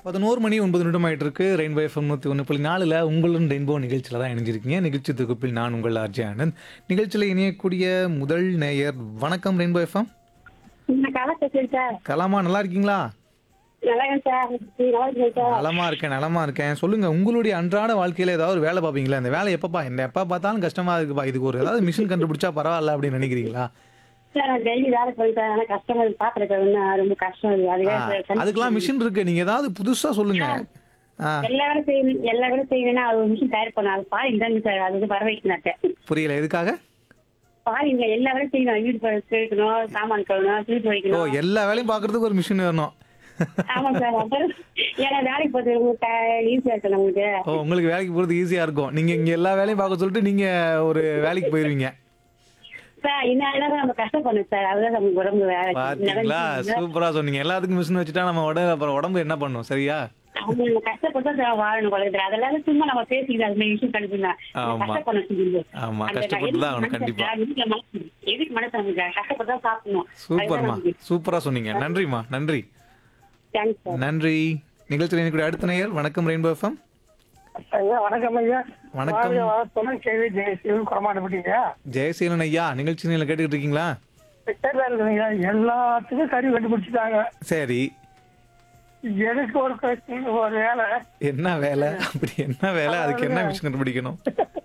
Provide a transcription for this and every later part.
பதினோரு மணி ஒன்பது நிமிடம் ஆயிட்டு இருக்கு ரெயின்போ எஃப்எம் நூற்றி ஒன்று புள்ளி நாலில் உங்களும் ரெயின்போ நிகழ்ச்சியில் தான் இணைஞ்சிருக்கீங்க நிகழ்ச்சி தொகுப்பில் நான் உங்கள் ஆர்ஜே ஆனந்த் நிகழ்ச்சியில் இணையக்கூடிய முதல் நேயர் வணக்கம் ரெயின்போ எஃப்எம் இந்த கால பேசுறேன் சார் கலாமா நல்லா இருக்கீங்களா நல்லா இருக்கேன் சார் நீங்க நல்லா இருக்கீங்க சார் நலமா இருக்கேன் நலமா இருக்கேன் சொல்லுங்க உங்களுடைய அன்றாட வாழ்க்கையில ஏதாவது ஒரு வேலை பார்ப்பீங்களா இந்த வேலை எப்பப்பா இந்த எப்ப பார்த்தாலும் கஷ்டமா இருக்குப்பா இதுக்கு ஒரு ஏதாவது மிஷின் கண்டுபிடிச்சா பரவாயில்ல அப்படின்னு நினைக்கிறீங்களா சார் நான் டெய்லி வேலை போயிட்டேன் ஆனா கஸ்டமர் பாக்குறது ரொம்ப கஷ்டம் இருக்கு ஆ, அதுக்காக அதுக்கெல்லாம் மிஷின் இருக்கு நீங்க ஏதாவது புதுசா சொல்லுங்க ஆ, எல்லா வேலை செய்யணும் எல்லா வேலை செய்யணும்னா அது ஒரு நிமிஷம் தயார் பண்ண அது பால் இந்தாங்க சார் அது வந்து வர வைக்கணும் புரியல எதுக்காக பால் இங்க எல்லா வேலையும் செய்யணும் வீடு கழுக்கணும் சாமான் கழுவணும் துணி ஓ துவைக்கணும் எல்லா வேலையும் பார்க்கறதுக்கு ஒரு மிஷின் வேணும் ஆமா சார் அப்புறம் ஏன்னா வேலைக்கு போறது உங்களுக்கு ஈஸியா இருக்கு நமக்கு ஓ உங்களுக்கு வேலைக்கு போறது ஈஸியா இருக்கும் நீங்க இங்க எல்லா வேலையும் பார்க்க சொல்லிட்டு நீங்க ஒரு வேலைக்கு போயிருவீங்க சார் இன்னும் என்ன நம்ம கஷ்டப்படணும் சார் அதுதான் நமக்கு உடம்பு வேலை பாத்தீங்களா சூப்பரா சொன்னீங்க எல்லாத்துக்கும் மிஷின் வச்சுட்டா நம்ம உடம்பு அப்புறம் உடம்பு என்ன பண்ணும் சரியா அவங்க நம்ம கஷ்டப்பட்டு தான் வாழணும் குழந்தை அதெல்லாம் சும்மா நம்ம பேசிக்கலாம் அது மாதிரி விஷயம் கண்டுக்கலாம் ஆமா. கஷ்டப்படணும் ஆமா, அந்த கஷ்டப்பட்டு தான் ஆகணும், எதுக்கு கண்டிப்பா. மனசு வீட்டுல மனசு எதுக்கு மனசு நமக்கு கஷ்டப்பட்டு தான் சாப்பிடணும் சூப்பர்மா சூப்பரா சொன்னீங்க நன்றிம்மா நன்றி தேங்க்ஸ் சார் நன்றி நிகழ்ச்சியில் எனக்கு அடுத்த நேயர் வணக்கம் ரெயின்போ எஃப்எம் ஐயா வணக்கம் ஐயா வணக்கம். வாழ்க வளத்துடன் கேள்வி ஜெயசீலன் குறமாட்டப்பட்டீங்க ஜெயசீலன் ஐயா நிகழ்ச்சி நீங்க கேட்டுக்கிட்டு இருக்கீங்களா தெரியல இருக்குதுங்க எல்லாத்துக்கும் கருவி கண்டுபிடிச்சிட்டாங்க சரி எனக்கு ஒரு question, ஒரு வேலை என்ன வேலை அப்படி என்ன வேலை அதுக்கு என்ன மிஷின் கண்டுபிடிக்கணும்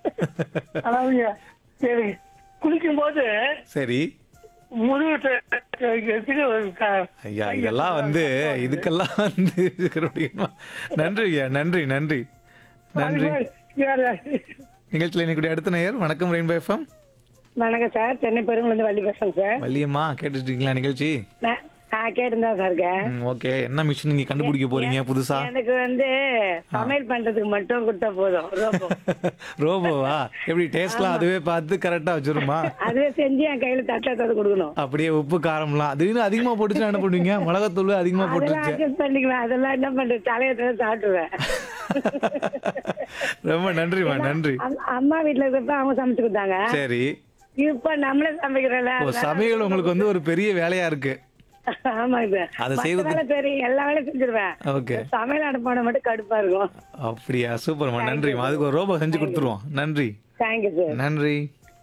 அதாவது சரி குளிக்கும் போது சரி முதுகு த- த- இது ஒரு க- ஐயா இதெல்லாம் வந்து இதுக்கெல்லாம் வந்து கண்டுபிடிக்கணுமா நன்றி ஐயா நன்றி நன்றி நன்றி வேற- நிகழ்ச்சியில் இன்னைக்கு அடுத்த நேயர் வணக்கம் ரெயின்போ எஃப்எம் வணக்கம் சார் சென்னை பெருங்குளந்து வள்ளி பேசுறேன் சார் வள்ளியம்மா கேட்டுட்டு இருக்கீங்களா நிகழ்ச்சி நான் கேட்டுதான் சார் இருக்கேன் ஓகே என்ன மிஷின் நீங்க கண்டுபிடிக்க போறீங்க புதுசா எனக்கு வந்து சமையல் பண்றதுக்கு மட்டும் கொடுத்தா போதும் ரோபோ ரோபோவா எப்படி டேஸ்ட்லாம் அதுவே பார்த்து கரெக்டா வச்சிருமா அதுவே செஞ்சு என் கையில தட்டை தட்டு கொடுக்கணும் அப்படியே உப்பு காரம்லாம் திடீர்னு அதிகமா போட்டுச்சுன்னா என்ன பண்ணுவீங்க மிளகாத்தூள் அதிகமா அதெல்லாம் போட்டுருச்சு அட்ஜஸ்ட் பண்ணிக்குவேன் அதெல்லாம் என்ன பண்றது தலையத்துல சாப்பிட்டுருவேன் ரொம்ப நன்றிம்மா நன்றி அம்- அம்மா வீட்டுல இருக்கப்ப அவங்க சமைச்சு கொடுத்தாங்க சரி இப்ப நம்மளே சமைக்கிறோம்ல ஓ சமையல் உங்களுக்கு வந்து ஒரு பெரிய வேலையா இருக்கு ஆமா இது அதை மத்த செய்யறது- வேலை தெரியும் எல்லா வேலையும் செஞ்சிருவேன் ஓகே சமையல் அடுப்பான மட்டும் கடுப்பா இருக்கும் அப்படியா சூப்பர்மா நன்றிம்மா அதுக்கு ஒரு ரோபோ செஞ்சு கொடுத்துருவோம் நன்றி தேங்க்யூ சார் நன்றி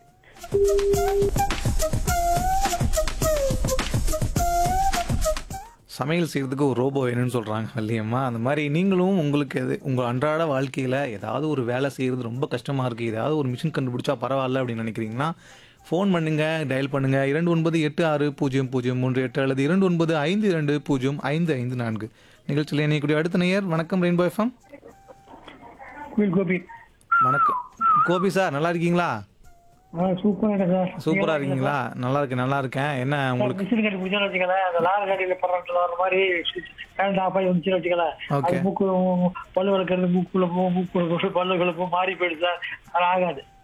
சமையல் செய்யறதுக்கு ஒரு ரோபோ வேணும்னு சொல்றாங்க வள்ளியம்மா அந்த மாதிரி நீங்களும் உங்களுக்கு எது உங்க அன்றாட வாழ்க்கையில ஏதாவது ஒரு வேலை செய்யறது ரொம்ப கஷ்டமா இருக்கு ஏதாவது ஒரு மிஷின் கண்டுபிடிச்சா பரவாயில்ல அப்படின்னு நினைக்கிறீங்கன்னா ஃபோன் பண்ணுங்க டயல் பண்ணுங்க இரண்டு ஒன்பது எட்டு ஆறு பூஜ்ஜியம் பூஜ்ஜியம் மூன்று எட்டு அல்லது இரண்டு ஒன்பது ஐந்து இரண்டு பூஜ்ஜியம் ஐந்து ஐந்து நான்கு நிகழ்ச்சியில் இணையக்கூடிய அடுத்த நேயர் வணக்கம் ரெயின்போ எஃப்எம் வில் கோபி வணக்கம் கோபி சார் நல்லா இருக்கீங்களா ஆ சூப்பரா இருக்கு சார் சூப்பரா இருக்கீங்களா நல்லா இருக்கேன் நல்லா இருக்கேன் என்ன உங்களுக்கு மிஷின் கட்டி பிடிச்சோன்னு வச்சுக்கலேன் அந்த லாரி கடையில படுறதுல வர மாதிரி கரண்ட் ஆஃப் ஆகி வந்துச்சுன்னு வச்சுக்கலேன் Okay. அது மூக்கு பல்லு வளர்க்கறது மூக்குள்ள போகும் மூக்கு பல்லு கலப்பும் மாறி போயிடுது சார் அது ஆகாது